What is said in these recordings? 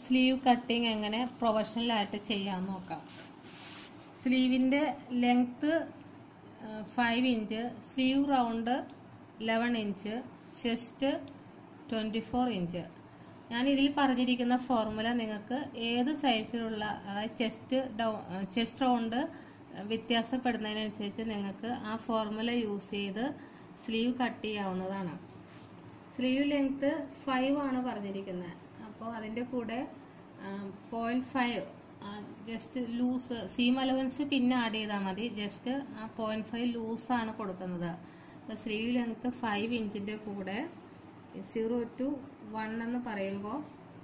sleeve cutting എങ്ങനെ പ്രൊഫഷണലായിട്ട് ചെയ്യാൻ നോക്കാം സ്ലീവിൻ്റെ length five inch sleeve round eleven inch chest twenty four inch ഞാൻ ഇതിൽ പറഞ്ഞിരിക്കുന്ന ഫോർമുല നിങ്ങൾക്ക് ഏത് സൈസിലുള്ള അതായത് ചെസ്റ്റ് ഡൗ ചെസ്റ്റ് റൗണ്ട് വ്യത്യാസപ്പെടുന്നതിനനുസരിച്ച് നിങ്ങൾക്ക് ആ ഫോർമുല യൂസ് ചെയ്ത് സ്ലീവ് കട്ട് ചെയ്യാവുന്നതാണ് സ്ലീവ് ലെങ്ത്ത് ഫൈവ് ആണ് പറഞ്ഞിരിക്കുന്നത് അപ്പോൾ അതിൻ്റെ കൂടെ point five just loose seam allowance പിന്നെ ആഡ് ചെയ്താൽ മതി ജസ്റ്റ് ആ പോയിൻറ്റ് ഫൈവ് ലൂസാണ് കൊടുക്കുന്നത് അപ്പോൾ സ്ലീവ് ലെങ്ത്ത് ഫൈവ് ഇഞ്ചിൻ്റെ കൂടെ സീറോ ടു വൺ എന്ന് പറയുമ്പോൾ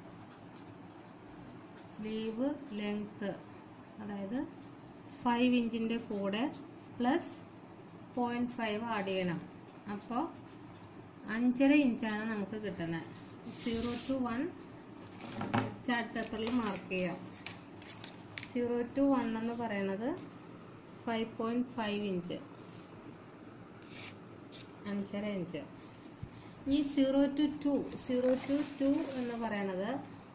സ്ലീവ് ലെങ്ത്ത് അതായത് ഫൈവ് ഇഞ്ചിൻ്റെ കൂടെ പ്ലസ് പോയിൻറ്റ് ഫൈവ് ആഡ് ചെയ്യണം അപ്പോൾ അഞ്ചര ഇഞ്ചാണ് നമുക്ക് കിട്ടുന്നത് സീറോ ടു വൺ ചാർട്ട് പേപ്പറിൽ മാർക്ക് ചെയ്യാം സീറോ ടു വൺ എന്ന് പറയുന്നത് ഫൈവ് പോയിൻറ്റ് ഫൈവ് ഇഞ്ച് അഞ്ചര ഇഞ്ച് ഇനി zero to two zero to two എന്ന് പറയണത്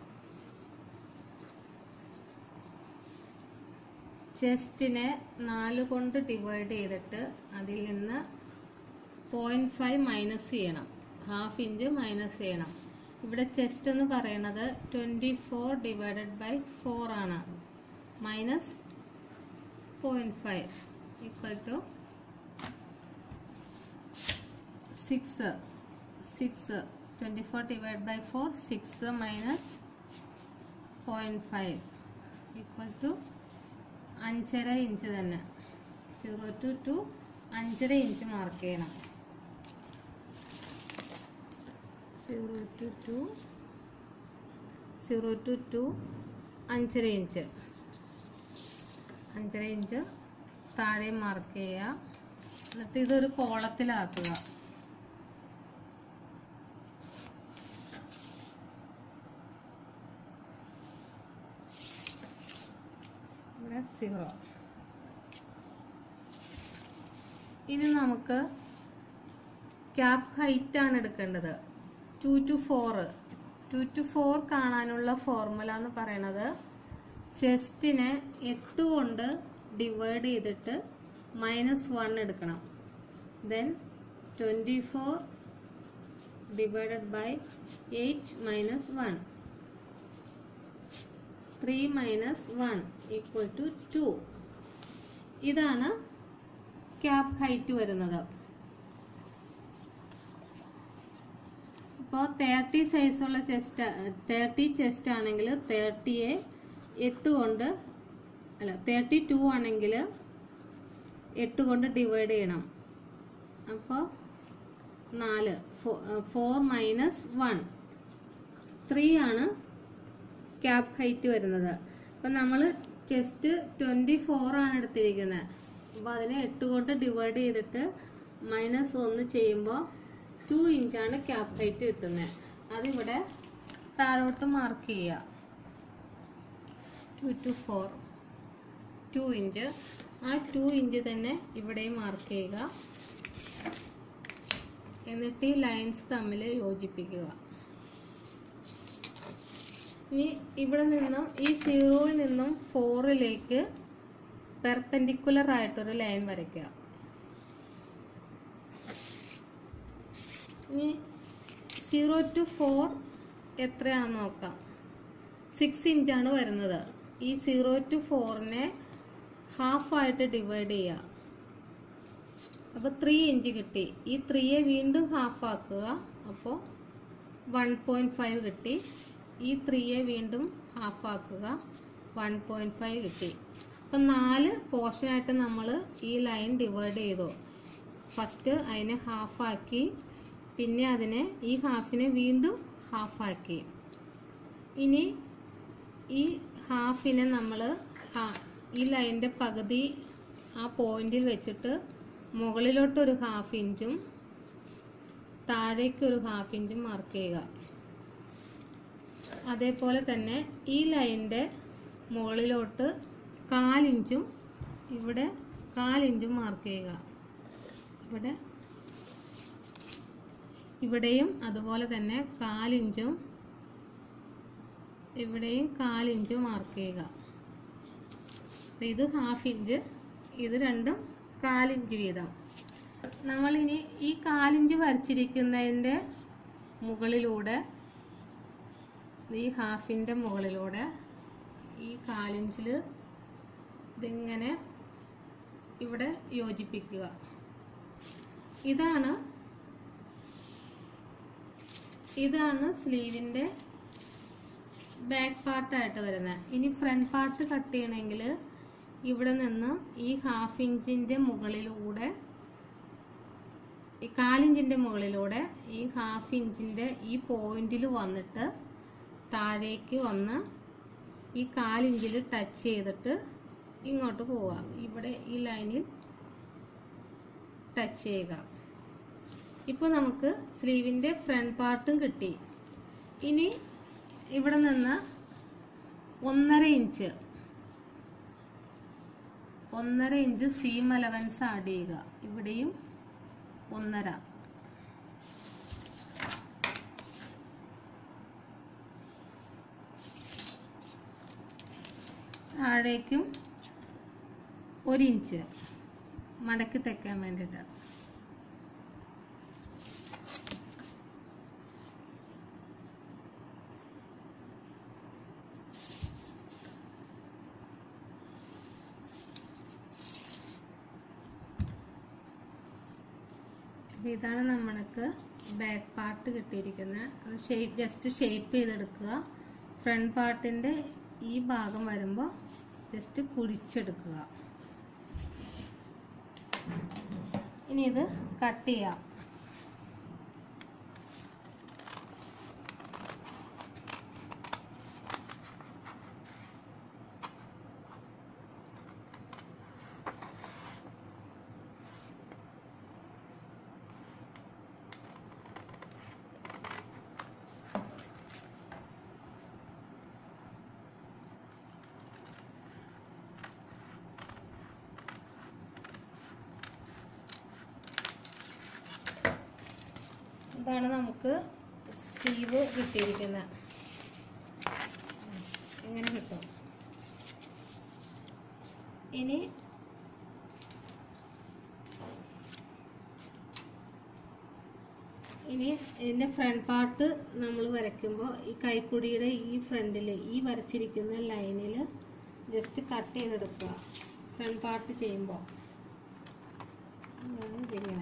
ചെസ്റ്റിനെ നാല് കൊണ്ട് ഡിവൈഡ് ചെയ്തിട്ട് അതിൽ നിന്ന് പോയിൻറ്റ് ഫൈവ് മൈനസ് ചെയ്യണം ഹാഫ് ഇഞ്ച് മൈനസ് ചെയ്യണം ഇവിടെ ചെസ്റ്റ് എന്ന് പറയുന്നത് twenty four divided by four ആണ് minus point five equal to six six twenty four divide by four six minus point five equal to അഞ്ചര ഇഞ്ച് തന്നെ zero to two അഞ്ചര inch mark ചെയ്യണം zero to two zero to two അഞ്ചര inch അഞ്ചര inch താഴെ mark ചെയ്യുക എന്നിട്ട് ഇതൊരു കോളത്തിലാക്കുക ഇവിടെ സീറോ ഇനി നമുക്ക് ക്യാപ് ഹൈറ്റ് ആണ് എടുക്കേണ്ടത് two to four two to four കാണാനുള്ള ഫോർമുല എന്ന് പറയുന്നത് ചെസ്റ്റിനെ എട്ട് കൊണ്ട് ഡിവൈഡ് ചെയ്തിട്ട് മൈനസ് വൺ എടുക്കണം then twenty four divided by eight minus one three minus one equal to two ഇതാണ് ക്യാപ് ഹൈറ്റ് വരുന്നത് ഇപ്പോൾ തേർട്ടി സൈസുള്ള ചെസ്റ്റ് തേർട്ടി ചെസ്റ്റ് ആണെങ്കിൽ തേർട്ടിയെ എട്ട് കൊണ്ട് അല്ല തേർട്ടി ടു ആണെങ്കിൽ എട്ട് കൊണ്ട് ഡിവൈഡ് ചെയ്യണം അപ്പോൾ നാല് ഫോർ മൈനസ് വൺ ത്രീ ആണ് ക്യാപ് ഹൈറ്റ് വരുന്നത് അപ്പം നമ്മൾ ചെസ്റ്റ് ട്വൻറ്റി ഫോർ ആണ് എടുത്തിരിക്കുന്നത് അപ്പോൾ അതിനെ എട്ട് കൊണ്ട് ഡിവൈഡ് ചെയ്തിട്ട് മൈനസ് ഒന്ന് ചെയ്യുമ്പോൾ ടു ഇഞ്ചാണ് ക്യാപ് ഹൈറ്റ് കിട്ടുന്നത് അതിവിടെ താഴോട്ട് മാർക്ക് ചെയ്യുക two to four two inch ആ ടു ഇഞ്ച് തന്നെ ഇവിടെയും മാർക്ക് ചെയ്യുക എന്നിട്ട് ഈ ലൈൻസ് തമ്മിൽ യോജിപ്പിക്കുക ഇനി ഇവിടെ നിന്നും ഈ സീറോയിൽ നിന്നും ഫോറിലേക്ക് പെർപെൻഡിക്കുലർ ആയിട്ടൊരു ലൈൻ വരയ്ക്കുക ഇനി സീറോ ടു ഫോർ എത്രയാണെന്ന് നോക്കാം സിക്സ് ഇഞ്ചാണ് വരുന്നത് ഈ സീറോ ടു ഫോറിനെ ഹാഫായിട്ട് ഡിവൈഡ് ചെയ്യുക അപ്പോൾ ത്രീ ഇഞ്ച് കിട്ടി ഈ ത്രീയെ വീണ്ടും ഹാഫ് ആക്കുക അപ്പോൾ വൺ പോയിൻറ്റ് ഫൈവ് കിട്ടി ഈ ത്രീയെ വീണ്ടും ഹാഫ് ആക്കുക വൺ പോയിൻറ്റ് ഫൈവ് കിട്ടി അപ്പം നാല് പോർഷനായിട്ട് നമ്മൾ ഈ ലൈൻ ഡിവൈഡ് ചെയ്തു ഫസ്റ്റ് അതിനെ ഹാഫാക്കി പിന്നെ അതിനെ ഈ ഹാഫിനെ വീണ്ടും ഹാഫാക്കി ഇനി ഈ ഹാഫിനെ നമ്മൾ ഈ ലൈനിൻ്റെ പകുതി ആ പോയിന്റിൽ വെച്ചിട്ട് മുകളിലോട്ടൊരു ഹാഫ് ഇഞ്ചും താഴേക്ക് ഒരു ഹാഫ് ഇഞ്ചും മാർക്ക് ചെയ്യുക അതേപോലെ തന്നെ ഈ ലൈനിൻ്റെ മുകളിലോട്ട് കാലിഞ്ചും ഇവിടെ കാലിഞ്ചും മാർക്ക് ചെയ്യുക ഇവിടെ ഇവിടെയും അതുപോലെ തന്നെ കാലിഞ്ചും ഇവിടെയും കാലിഞ്ച് മാർക്ക് ചെയ്യുക അപ്പൊ ഇത് ഹാഫ് ഇഞ്ച് ഇത് രണ്ടും കാലിഞ്ച് വീതം നമ്മളിനി ഈ കാലിഞ്ച് വരച്ചിരിക്കുന്നതിൻ്റെ മുകളിലൂടെ ഈ ഹാഫിൻ്റെ മുകളിലൂടെ ഈ കാലിഞ്ചിൽ ഇതിങ്ങനെ ഇവിടെ യോജിപ്പിക്കുക ഇതാണ് ഇതാണ് സ്ലീവിൻ്റെ ബാക്ക് പാർട്ടായിട്ട് വരുന്നത് ഇനി ഫ്രണ്ട് പാർട്ട് കട്ട് ചെയ്യണമെങ്കിൽ ഇവിടെ നിന്ന് ഈ ഹാഫ് ഇഞ്ചിൻ്റെ മുകളിലൂടെ ഈ കാലിഞ്ചിൻ്റെ മുകളിലൂടെ ഈ ഹാഫ് ഇഞ്ചിൻ്റെ ഈ പോയിന്റിൽ വന്നിട്ട് താഴേക്ക് വന്ന് ഈ കാലിഞ്ചിൽ ടച്ച് ചെയ്തിട്ട് ഇങ്ങോട്ട് പോവുക ഇവിടെ ഈ ലൈനിൽ ടച്ച് ചെയ്യുക ഇപ്പോൾ നമുക്ക് സ്ലീവിൻ്റെ ഫ്രണ്ട് പാർട്ടും കിട്ടി ഇനി ഇവിടെ നിന്ന് ഒന്നര ഇഞ്ച് ഒന്നര ഇഞ്ച് സീം അലവൻസ് ആഡ് ചെയ്യുക ഇവിടെയും ഒന്നര താഴേക്കും ഒരു ഇഞ്ച് മടക്കി തയ്ക്കാൻ വേണ്ടിയിട്ട് അപ്പോൾ ഇതാണ് നമ്മൾക്ക് ബാക്ക് പാർട്ട് കിട്ടിയിരിക്കുന്നത് അത് ഷേപ്പ് ജസ്റ്റ് ഷേപ്പ് ചെയ്തെടുക്കുക ഫ്രണ്ട് പാർട്ടിൻ്റെ ഈ ഭാഗം വരുമ്പോൾ ജസ്റ്റ് കുഴിച്ചെടുക്കുക ഇനി ഇത് കട്ട് ചെയ്യാം ഇതാണ് നമുക്ക് സ്ലീവ് കിട്ടിയിരിക്കുന്നത് ഇങ്ങനെ കിട്ടും ഇനി ഇനി ഇതിൻ്റെ ഫ്രണ്ട് പാർട്ട് നമ്മൾ വരയ്ക്കുമ്പോൾ ഈ കൈക്കുടിയുടെ ഈ ഫ്രണ്ടിൽ ഈ വരച്ചിരിക്കുന്ന ലൈനിൽ ജസ്റ്റ് കട്ട് ചെയ്തെടുക്കുക ഫ്രണ്ട് പാർട്ട് ചെയ്യുമ്പോൾ ഇതിങ്ങനെ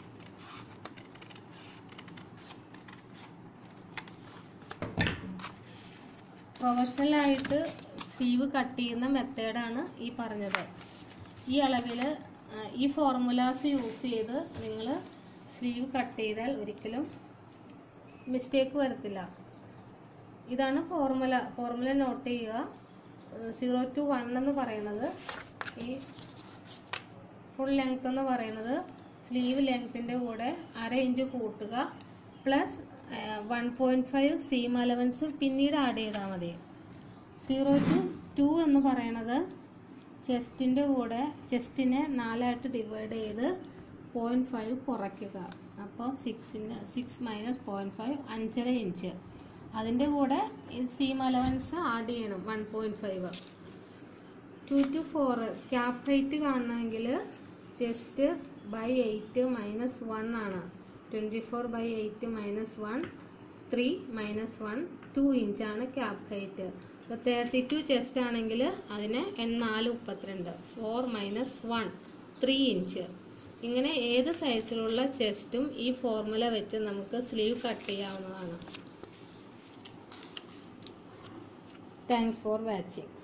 പ്രൊഫഷണലായിട്ട് സ്ലീവ് കട്ട് ചെയ്യുന്ന മെത്തേഡാണ് ഈ പറഞ്ഞത് ഈ അളവിൽ ഈ ഫോർമുലാസ് യൂസ് ചെയ്ത് നിങ്ങൾ സ്ലീവ് കട്ട് ചെയ്താൽ ഒരിക്കലും മിസ്റ്റേക്ക് വരത്തില്ല ഇതാണ് ഫോർമുല ഫോർമുല നോട്ട് ചെയ്യുക സീറോ ടു വൺ എന്ന് പറയുന്നത് ഈ ഫുൾ ലെങ്ത് എന്ന് പറയുന്നത് സ്ലീവ് ലെങ്ത്തിൻ്റെ കൂടെ അര ഇഞ്ച് കൂട്ടുക plus one point five seam allowance പിന്നീട് ആഡ് ചെയ്താൽ മതി സീറോ ടു ടു എന്ന് പറയണത് ചെസ്റ്റിൻ്റെ കൂടെ ചെസ്റ്റിനെ നാലായിട്ട് ഡിവൈഡ് ചെയ്ത് പോയിൻറ്റ് ഫൈവ് കുറയ്ക്കുക അപ്പോൾ സിക്സിന് സിക്സ് മൈനസ് പോയിൻറ്റ് ഫൈവ് അഞ്ചര ഇഞ്ച് അതിൻ്റെ കൂടെ സീം അലവൻസ് ആഡ് ചെയ്യണം one point five two to four cap height കാണണമെങ്കിൽ chest by eight minus one ആണ് twenty four by eight minus one three minus one two ഇഞ്ചാണ് cap height ഇപ്പോൾ thirty two chest ആണെങ്കിൽ അതിന് എണ്ണാല് മുപ്പത്തിരണ്ട് four minus one three inch ഇങ്ങനെ ഏത് സൈസിലുള്ള ചെസ്റ്റും ഈ ഫോർമുല വെച്ച് നമുക്ക് സ്ലീവ് കട്ട് ചെയ്യാവുന്നതാണ് താങ്ക്സ് ഫോർ വാച്ചിങ്